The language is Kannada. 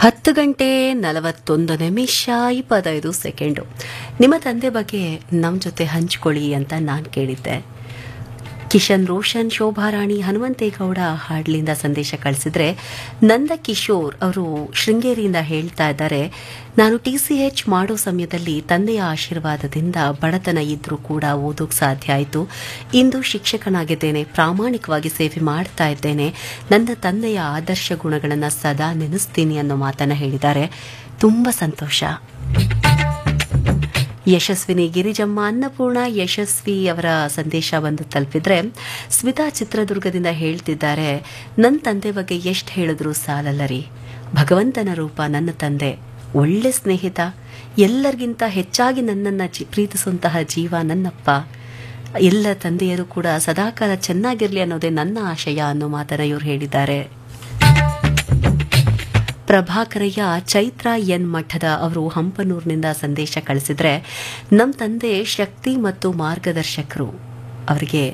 ಹತ್ತು ಗಂಟೆ ನಲವತ್ತೊಂದು ನಿಮಿಷ ಇಪ್ಪತ್ತೈದು ಸೆಕೆಂಡು ನಿಮ್ಮ ತಂದೆ ಬಗ್ಗೆ ನಮ್ಮ ಜೊತೆ ಹಂಚ್ಕೊಳ್ಳಿ ಅಂತ ನಾನು ಕೇಳಿದ್ದೆ ಕಿಶನ್ ರೋಷನ್ ಶೋಭಾರಾಣಿ ಹನುಮಂತೇಗೌಡ ಹಾಡ್ಲಿಂದ ಸಂದೇಶ ಕಳಿಸಿದ್ರೆ ನಂದ ಕಿಶೋರ್ ಅವರು ಶೃಂಗೇರಿಯಿಂದ ಹೇಳ್ತಾ ಇದ್ದಾರೆ ನಾನು ಟಿ ಸಿ ಎಚ್ ಮಾಡೋ ಸಮಯದಲ್ಲಿ ತಂದೆಯ ಆಶೀರ್ವಾದದಿಂದ ಬಡತನ ಇದ್ರೂ ಕೂಡ ಓದೋಕ್ ಸಾಧ್ಯ ಆಯಿತು ಇಂದು ಶಿಕ್ಷಕನಾಗಿದ್ದೇನೆ ಪ್ರಾಮಾಣಿಕವಾಗಿ ಸೇವೆ ಮಾಡ್ತಾ ಇದ್ದೇನೆ ನನ್ನ ತಂದೆಯ ಆದರ್ಶ ಗುಣಗಳನ್ನು ಸದಾ ನೆನೆಸ್ತೀನಿ ಅನ್ನೋ ಮಾತನ್ನ ಹೇಳಿದ್ದಾರೆ ತುಂಬಾ ಸಂತೋಷ ಯಶಸ್ವಿನಿ ಗಿರಿಜಮ್ಮ ಅನ್ನಪೂರ್ಣ ಯಶಸ್ವಿ ಅವರ ಸಂದೇಶ ಬಂದು ತಲುಪಿದ್ರೆ ಸ್ಮಿತಾ ಚಿತ್ರದುರ್ಗದಿಂದ ಹೇಳ್ತಿದ್ದಾರೆ ನನ್ನ ತಂದೆ ಬಗ್ಗೆ ಎಷ್ಟು ಹೇಳಿದ್ರು ಸಾಲಲ್ಲ ರೀ ಭಗವಂತನ ರೂಪ ನನ್ನ ತಂದೆ ಒಳ್ಳೆ ಸ್ನೇಹಿತ ಎಲ್ಲರಿಗಿಂತ ಹೆಚ್ಚಾಗಿ ನನ್ನನ್ನು ಜಿ- ಪ್ರೀತಿಸುವಂತಹ ಜೀವ ನನ್ನಪ್ಪ ಎಲ್ಲ ತಂದೆಯರು ಕೂಡ ಸದಾಕಾಲ ಚೆನ್ನಾಗಿರ್ಲಿ ಅನ್ನೋದೇ ನನ್ನ ಆಶಯ ಅನ್ನೋ ಮಾತನ್ನ ಇವ್ರು ಹೇಳಿದ್ದಾರೆ ಪ್ರಭಾಕರಯ್ಯ ಚೈತ್ರ ಎನ್ ಮಠದ ಅವರು ಹಂಪನೂರಿನಿಂದ ಸಂದೇಶ ಕಳಿಸಿದ್ರೆ ನಮ್ಮ ತಂದೆ ಶಕ್ತಿ ಮತ್ತು ಮಾರ್ಗದರ್ಶಕರು ಅವರಿಗೆ